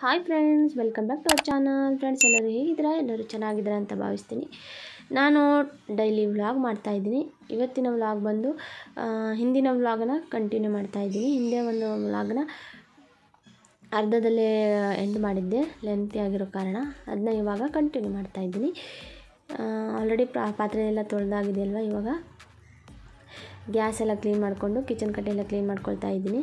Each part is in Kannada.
hi friends welcome back to our channel friends ಎಲ್ಲರೂ ಹೇಗಿದ್ದೀರಾ ಎಲ್ಲರೂ ಚೆನ್ನಾಗಿದ್ದೀರಾ ಅಂತ ಭಾವಿಸ್ತೀನಿ ನಾನು ಡೈಲಿ ವ್ಲಾಗ್ ಮಾಡ್ತಾಯಿದ್ದೀನಿ ಇವತ್ತಿನ ವ್ಲಾಗ್ ಬಂದು ಆ, ಹಿಂದಿನ ವ್ಲಾಗನ್ನ ಕಂಟಿನ್ಯೂ ಮಾಡ್ತಾಯಿದ್ದೀನಿ ಹಿಂದೆ ಒಂದು ವ್ಲಾಗ್ನ ಅರ್ಧದಲ್ಲೇ ಎಂಡ್ ಮಾಡಿದ್ದೆ ಲೆಂತಿ ಆಗಿರೋ ಕಾರಣ ಅದನ್ನ ಇವಾಗ ಕಂಟಿನ್ಯೂ ಮಾಡ್ತಾಯಿದ್ದೀನಿ ಆಲ್ರೆಡಿ ಪಾತ್ರೆ ಎಲ್ಲ ತೊಳೆದಾಗಿದೆ ಅಲ್ವಾ ಇವಾಗ ಗ್ಯಾಸ್ ಎಲ್ಲ ಕ್ಲೀನ್ ಮಾಡಿಕೊಂಡು ಕಿಚನ್ ಕಟ್ಟೆ ಎಲ್ಲ ಕ್ಲೀನ್ ಮಾಡ್ಕೊಳ್ತಾ ಇದ್ದೀನಿ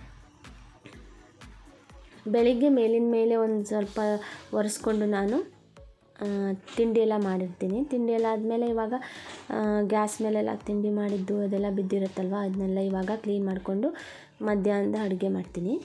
ಬೆಳಿಗ್ಗೆ ಮೇಲಿನ ಮೇಲೆ ಒಂದು ಸ್ವಲ್ಪ ಒರೆಸ್ಕೊಂಡು ನಾನು ಆ, ತಿಂಡಿ ಎಲ್ಲ ಮಾಡಿರ್ತೀನಿ ತಿಂಡಿ ಎಲ್ಲ ಆದಮೇಲೆ ಇವಾಗ ಆ, ಗ್ಯಾಸ್ ಮೇಲೆಲ್ಲ ತಿಂಡಿ ಮಾಡಿದ್ದು ಅದೆಲ್ಲ ಬಿದ್ದಿರುತ್ತಲ್ವ ಅದನ್ನೆಲ್ಲ ಇವಾಗ ಕ್ಲೀನ್ ಮಾಡಿಕೊಂಡು ಮಧ್ಯಾಹ್ನದ ಅಡುಗೆ ಮಾಡ್ತೀನಿ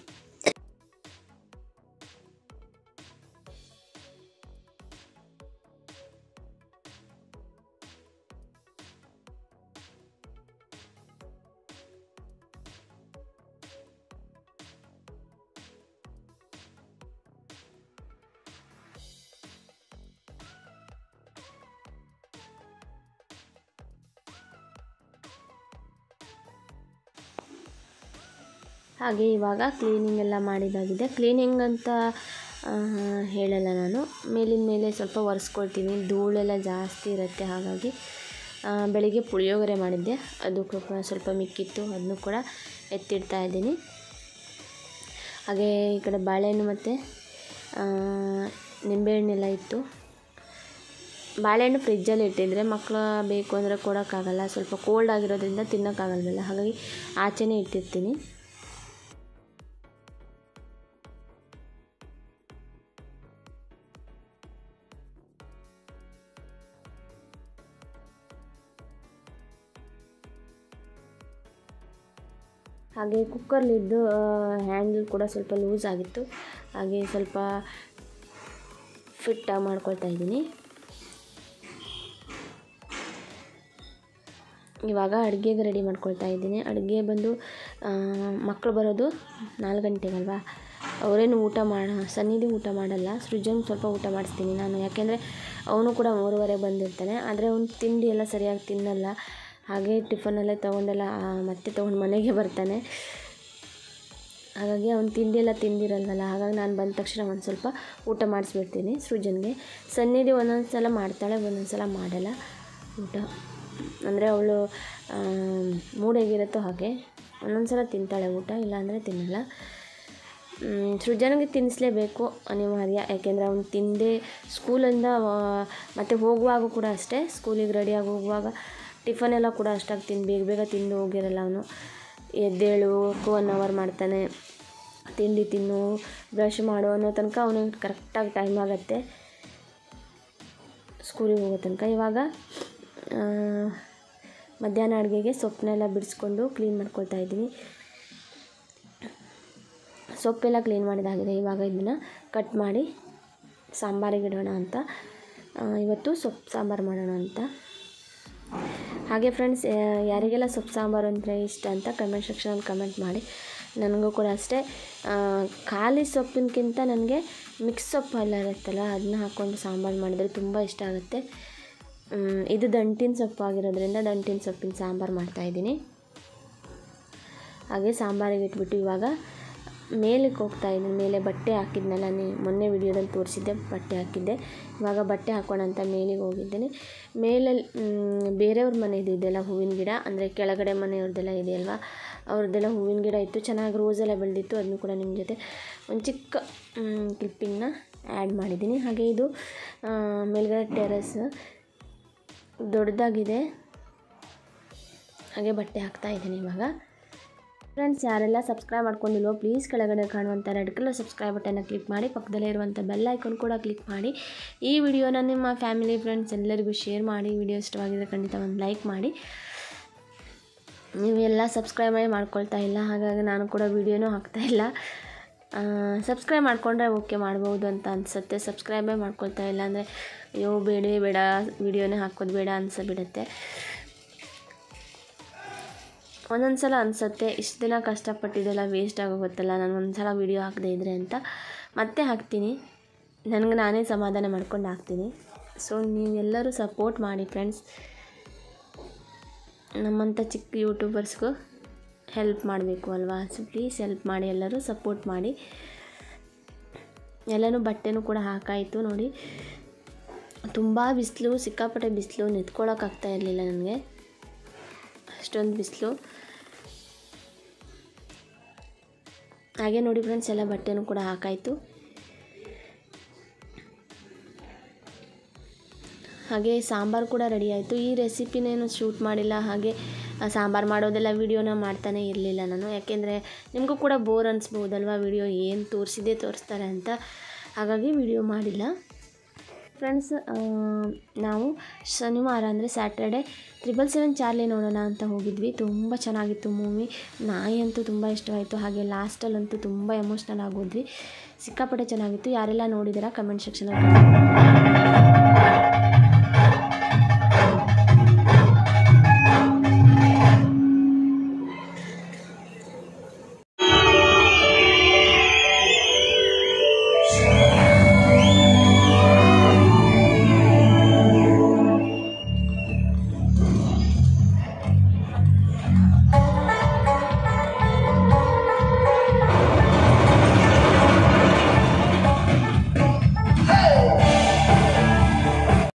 ಹಾಗೆ ಇವಾಗ ಕ್ಲೀನಿಂಗ್ ಎಲ್ಲ ಮಾಡಿದಾಗಿದೆ ಕ್ಲೀನಿಂಗ್ ಅಂತ ಆ, ಹೇಳಲ್ಲ ನಾನು ಮೇಲಿನ ಮೇಲೆ ಸ್ವಲ್ಪ ಒರೆಸ್ಕೊಳ್ತೀನಿ ಧೂಳೆಲ್ಲ ಜಾಸ್ತಿ ಇರುತ್ತೆ ಹಾಗಾಗಿ ಆ, ಬೆಳಿಗ್ಗೆ ಪುಳಿಯೋಗರೆ ಮಾಡಿದ್ದೆ ಅದು ಸ್ವಲ್ಪ ಸ್ವಲ್ಪ ಮಿಕ್ಕಿತ್ತು ಅದನ್ನು ಕೂಡ ಎತ್ತಿಡ್ತಾ ಇದ್ದೀನಿ ಹಾಗೆ ಈ ಕಡೆ ಬಾಳೆಹಣ್ಣು ಮತ್ತು ನಿಂಬೆಹಣ್ಣೆಲ್ಲ ಇತ್ತು ಬಾಳೆಹಣ್ಣು ಫ್ರಿಜ್ಜಲ್ಲಿ ಇಟ್ಟಿದ್ರೆ ಮಕ್ಕಳು ಬೇಕು ಅಂದರೆ ಕೊಡೋಕ್ಕಾಗಲ್ಲ ಸ್ವಲ್ಪ ಕೋಲ್ಡ್ ಆಗಿರೋದ್ರಿಂದ ತಿನ್ನೋಕ್ಕಾಗಲ್ವಲ್ಲ ಹಾಗಾಗಿ ಆಚೆನೇ ಇಟ್ಟಿರ್ತೀನಿ ಹಾಗೆ ಕುಕ್ಕರ್ಲಿದ್ದು ಹ್ಯಾಂಡಲ್ ಕೂಡ ಸ್ವಲ್ಪ ಲೂಸ್ ಆಗಿತ್ತು ಹಾಗೆ ಸ್ವಲ್ಪ ಫಿಟ್ಟಾಗಿ ಮಾಡ್ಕೊಳ್ತಾ ಇದ್ದೀನಿ ಇವಾಗ ಅಡುಗೆಗೆ ರೆಡಿ ಮಾಡ್ಕೊಳ್ತಾ ಇದ್ದೀನಿ ಅಡುಗೆ ಬಂದು ಮಕ್ಕಳು ಬರೋದು ನಾಲ್ಕು ಗಂಟೆಗಲ್ವಾ ಅವರೇನು ಊಟ ಮಾಡ ಸನ್ನಿಧಿ ಊಟ ಮಾಡಲ್ಲ ಸೃಜನ್ ಸ್ವಲ್ಪ ಊಟ ಮಾಡಿಸ್ತೀನಿ ನಾನು ಯಾಕೆಂದರೆ ಅವನು ಕೂಡ ಮೂರುವರೆ ಬಂದಿರ್ತಾನೆ ಆದರೆ ಅವನು ತಿಂಡಿ ಎಲ್ಲ ಸರಿಯಾಗಿ ತಿನ್ನಲ್ಲ ಹಾಗೆ ಟಿಫನಲ್ಲೇ ತೊಗೊಂಡೆಲ್ಲ ಆ, ಮತ್ತೆ ತೊಗೊಂಡು ಮನೆಗೆ ಬರ್ತಾನೆ ಹಾಗಾಗಿ ಅವ್ನು ತಿಂಡಿ ಎಲ್ಲ ತಿಂದಿರಲ್ವಲ್ಲ ಹಾಗಾಗಿ ನಾನು ಬಂದ ತಕ್ಷಣ ಒಂದು ಸ್ವಲ್ಪ ಊಟ ಮಾಡಿಸ್ಬಿಡ್ತೀನಿ ಸೃಜನ್ಗೆ ಸನ್ನಿಧಿ ಒಂದೊಂದು ಸಲ ಮಾಡ್ತಾಳೆ ಒಂದೊಂದು ಸಲ ಮಾಡಲ್ಲ ಊಟ ಅಂದರೆ ಅವಳು ಮೂಡ್ ಹೇಗಿರುತ್ತೋ ಹಾಗೆ ಒಂದೊಂದು ಸಲ ತಿಂತಾಳೆ ಊಟ ಇಲ್ಲಾಂದರೆ ತಿನ್ನಲ್ಲ ಮ್, ಸೃಜನ್ಗೆ ತಿನ್ನಿಸ್ಲೇಬೇಕು ಅನಿವಾರ್ಯ ಯಾಕೆಂದರೆ ಅವ್ನು ತಿಂದೇ ಸ್ಕೂಲಿಂದ ವ- ಮತ್ತೆ ಹೋಗುವಾಗ ಕೂಡ ಅಷ್ಟೇ ಸ್ಕೂಲಿಗೆ ರೆಡಿಯಾಗಿ ಹೋಗುವಾಗ ಟಿಫನ್ ಎಲ್ಲ ಕೂಡ ಅಷ್ಟಾಗಿ ತಿಂದು ಬೇಗ ಬೇಗ ತಿಂದು ಹೋಗಿರಲ್ಲ ಅವನು ಎದ್ದೇಳು ಒನ್ ಅವರ್ ಮಾಡ್ತಾನೆ ತಿಂಡಿ ತಿನ್ನು ಬ್ರಷ್ ಮಾಡು ಅನ್ನೋ ತನಕ ಅವನಿಗೆ ಕರೆಕ್ಟಾಗಿ ಟೈಮ್ ಆಗುತ್ತೆ ಸ್ಕೂಲಿಗೆ ಹೋಗೋ ತನಕ ಇವಾಗ ಆ, ಮಧ್ಯಾಹ್ನ ಅಡುಗೆಗೆ ಸೊಪ್ಪನ್ನೆಲ್ಲ ಬಿಡಿಸ್ಕೊಂಡು ಕ್ಲೀನ್ ಮಾಡ್ಕೊಳ್ತಾ ಇದ್ದೀನಿ ಸೊಪ್ಪೆಲ್ಲ ಕ್ಲೀನ್ ಮಾಡಿದಾಗಿದೆ ಇವಾಗ ಇದನ್ನು ಕಟ್ ಮಾಡಿ ಸಾಂಬಾರಿಗೆ ಇಡೋಣ ಅಂತ ಆ, ಇವತ್ತು ಸೊಪ್ಪು ಸಾಂಬಾರು ಮಾಡೋಣ ಅಂತ ಹಾಗೆ ಫ್ರೆಂಡ್ಸ್ ಯಾರಿಗೆಲ್ಲ ಸೊಪ್ಪು ಸಾಂಬಾರು ಅಂದರೆ ಇಷ್ಟ ಅಂತ ಕಮೆಂಟ್ ಸೆಕ್ಷನಲ್ಲಿ ಕಮೆಂಟ್ ಮಾಡಿ ನನಗೂ ಕೂಡ ಅಷ್ಟೇ ಆ, ಖಾಲಿ ಸೊಪ್ಪಿನಕ್ಕಿಂತ ನನಗೆ ಮಿಕ್ಸ್ ಸೊಪ್ಪು ಎಲ್ಲ ಇರುತ್ತಲ್ಲ ಅದನ್ನ ಹಾಕ್ಕೊಂಡು ಸಾಂಬಾರು ಮಾಡಿದರೆ ತುಂಬ ಇಷ್ಟ ಆಗುತ್ತೆ ಮ್, ಇದು ದಂಟಿನ ಸೊಪ್ಪು ಆಗಿರೋದ್ರಿಂದ ದಂಟಿನ ಸೊಪ್ಪಿನ ಸಾಂಬಾರು ಮಾಡ್ತಾಯಿದ್ದೀನಿ ಹಾಗೆ ಸಾಂಬಾರಿಗೆ ಇಟ್ಬಿಟ್ಟು ಇವಾಗ ಮೇಲಕ್ಕೆ ಹೋಗ್ತಾ ಇದ್ದೀನಿ ಮೇಲೆ ಬಟ್ಟೆ ಹಾಕಿದ್ನಲ್ಲ ನೀ ಮೊನ್ನೆ ವಿಡಿಯೋದಲ್ಲಿ ತೋರಿಸಿದ್ದೆ ಬಟ್ಟೆ ಹಾಕಿದ್ದೆ ಇವಾಗ ಬಟ್ಟೆ ಹಾಕೋಣ ಅಂತ ಮೇಲಿಗೆ ಹೋಗಿದ್ದೀನಿ ಮೇಲೆ ಬೇರೆಯವ್ರ ಮನೆದು ಇದೆಲ್ಲ ಹೂವಿನ ಗಿಡ ಅಂದರೆ ಕೆಳಗಡೆ ಮನೆಯವ್ರದ್ದೆಲ್ಲ ಇದೆಯಲ್ವಾ ಅವ್ರದ್ದೆಲ್ಲ ಹೂವಿನ ಗಿಡ ಇತ್ತು ಚೆನ್ನಾಗಿ ರೋಸೆಲ್ಲ ಬೆಳೆದಿತ್ತು ಅದನ್ನು ಕೂಡ ನಿಮ್ಮ ಜೊತೆ ಒಂದು ಚಿಕ್ಕ ಕ್ಲಿಪ್ಪಿಂಗ್ನ ಆ್ಯಡ್ ಮಾಡಿದ್ದೀನಿ ಹಾಗೆ ಇದು ಆ, ಮೇಲ್ಗಡೆ ಟೆರಸ್ ದೊಡ್ಡದಾಗಿದೆ ಹಾಗೆ ಬಟ್ಟೆ ಹಾಕ್ತಾ ಇದ್ದೀನಿ ಇವಾಗ ಫ್ರೆಂಡ್ಸ್ ಯಾರೆಲ್ಲ ಸಬ್ಸ್ಕ್ರೈಬ್ ಮಾಡ್ಕೊಂಡಿಲ್ವೋ ಪ್ಲೀಸ್ ಕೆಳಗಡೆ ಕಾಣುವಂಥ ರೆಡ್ ಕಲರ್ ಸಬ್ಸ್ಕ್ರೈಬ್ ಬಟನ್ನ ಕ್ಲಿಕ್ ಮಾಡಿ ಪಕ್ಕದಲ್ಲೇ ಇರುವಂಥ ಬೆಲ್ ಐಕಾನ್ ಕೂಡ ಕ್ಲಿಕ್ ಮಾಡಿ ಈ ವಿಡಿಯೋನ ನಿಮ್ಮ ಫ್ಯಾಮಿಲಿ ಫ್ರೆಂಡ್ಸ್ ಎಲ್ಲರಿಗೂ ಶೇರ್ ಮಾಡಿ ವಿಡಿಯೋ ಇಷ್ಟವಾಗಿದ್ರೆ ಖಂಡಿತ ಒಂದು ಲೈಕ್ ಮಾಡಿ ನೀವೆಲ್ಲ ಸಬ್ಸ್ಕ್ರೈಬ್ ಮಾಡಿ ಮಾಡ್ಕೊಳ್ತಾ ಇಲ್ಲ ಹಾಗಾಗಿ ನಾನು ಕೂಡ ವೀಡಿಯೋನೂ ಹಾಕ್ತಾ ಇಲ್ಲ ಸಬ್ಸ್ಕ್ರೈಬ್ ಮಾಡಿಕೊಂಡ್ರೆ ಓಕೆ ಮಾಡ್ಬೋದು ಅಂತ ಅನಿಸುತ್ತೆ ಸಬ್ಸ್ಕ್ರೈಬೇ ಮಾಡ್ಕೊಳ್ತಾ ಇಲ್ಲ ಅಂದರೆ ಅಯ್ಯೋ ಬೇಡವೇ ಬೇಡ ವೀಡಿಯೋನೇ ಹಾಕೋದು ಬೇಡ ಅನಿಸ್ಬಿಡುತ್ತೆ ಒಂದೊಂದು ಸಲ ಅನಿಸುತ್ತೆ ಇಷ್ಟು ದಿನ ಕಷ್ಟಪಟ್ಟಿದ್ದೆಲ್ಲ ವೇಸ್ಟ್ ಆಗೋಗುತ್ತಲ್ಲ ನಾನು ಒಂದು ಸಲ ವೀಡಿಯೋ ಹಾಕದೇ ಇದ್ದರೆ ಅಂತ ಮತ್ತೆ ಹಾಕ್ತೀನಿ ನನಗೆ ನಾನೇ ಸಮಾಧಾನ ಮಾಡ್ಕೊಂಡು ಹಾಕ್ತೀನಿ ಸೊ ನೀವೆಲ್ಲರೂ ಸಪೋರ್ಟ್ ಮಾಡಿ ಫ್ರೆಂಡ್ಸ್ ನಮ್ಮಂಥ ಚಿಕ್ಕ ಯೂಟ್ಯೂಬರ್ಸ್ಗೂ ಹೆಲ್ಪ್ ಮಾಡಬೇಕು ಅಲ್ವಾ ಸೊ ಪ್ಲೀಸ್ ಹೆಲ್ಪ್ ಮಾಡಿ ಎಲ್ಲರೂ ಸಪೋರ್ಟ್ ಮಾಡಿ ಎಲ್ಲನೂ ಬಟ್ಟೆನೂ ಕೂಡ ಹಾಕಾಯಿತು ನೋಡಿ ತುಂಬ ಬಿಸಿಲು ಸಿಕ್ಕಾಪಟ್ಟೆ ಬಿಸಿಲು ನಿಂತ್ಕೊಳ್ಳೋಕ್ಕಾಗ್ತಾ ಇರಲಿಲ್ಲ ನನಗೆ ಅಷ್ಟೊಂದು ಬಿಸಿಲು ಹಾಗೆ ನೋಡಿ ಫ್ರೆಂಡ್ಸ್ ಎಲ್ಲ ಬಟ್ಟೆನೂ ಕೂಡ ಹಾಕಾಯಿತು ಹಾಗೆ ಸಾಂಬಾರು ಕೂಡ ರೆಡಿ ಆಯಿತು ಈ ರೆಸಿಪಿನೇನು ಶೂಟ್ ಮಾಡಿಲ್ಲ ಹಾಗೆ ಸಾಂಬಾರು ಮಾಡೋದೆಲ್ಲ ವೀಡಿಯೋನ ಮಾಡ್ತಾನೆ ಇರಲಿಲ್ಲ ನಾನು ಯಾಕೆಂದರೆ ನಿಮಗೂ ಕೂಡ ಬೋರ್ ಅನಿಸ್ಬೋದಲ್ವ ವಿಡಿಯೋ ಏನು ತೋರಿಸಿದೆ ತೋರಿಸ್ತಾರೆ ಅಂತ ಹಾಗಾಗಿ ವಿಡಿಯೋ ಮಾಡಿಲ್ಲ ಫ್ರೆಂಡ್ಸ್ ನಾವು ಶನಿವಾರ ಅಂದರೆ ಸ್ಯಾಟರ್ಡೆ ತ್ರಿಬಲ್ ಸೆವೆನ್ ಚಾರ್ಲಿ ನೋಡೋಣ ಅಂತ ಹೋಗಿದ್ವಿ ತುಂಬ ಚೆನ್ನಾಗಿತ್ತು ಮೂವಿ ನಾಯಿ ಅಂತೂ ತುಂಬ ಇಷ್ಟವಾಯಿತು ಹಾಗೆ ಲಾಸ್ಟಲ್ಲಂತೂ ತುಂಬ ಎಮೋಷ್ನಲ್ ಆಗೋದ್ವಿ ಸಿಕ್ಕಾಪಟ್ಟೆ ಚೆನ್ನಾಗಿತ್ತು ಯಾರೆಲ್ಲ ನೋಡಿದ್ದೀರಾ ಕಮೆಂಟ್ ಸೆಕ್ಷನಲ್ಲಿ